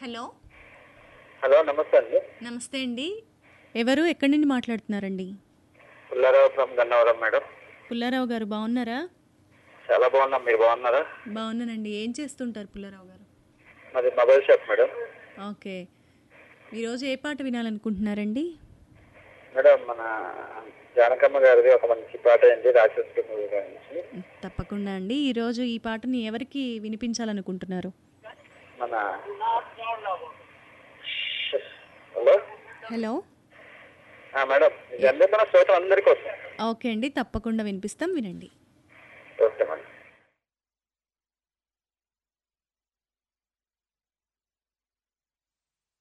hello hello నమస్తే అండి నమస్తే అండి ఎవరు ఎక్కడి నుండి మాట్లాడుతున్నారండి పుల్లారావు ఫ్రమ్ గన్నవరం మేడం పుల్లారావు గారు బాగున్నారా చాలా బాగున్నాం మీరు బాగున్నారా బాగున్నానండి ఏం చేస్తుంటారు పుల్లారావు గారు మాది మొబైల్ షాప్ మేడం ఓకే ఈరోజు ఏ పాట వినాలనుకుంటున్నారండి మేడం మన జానకమ్మ గారిది ఒక మంచి పాట ఏంటి రాక్షసుడి మూవీ గురించి తప్పకుండా అండి ఈరోజు ఈ పాటని ఎవరికి వినిపించాలనుకుంటున్నారు మన హలో హలో ఆ, మేడం ఇది అందరి మన శ్రోత అందరి కోసం ఓకే అండి తప్పకుండా వినిపిస్తాం వినండి ఓకే మేడం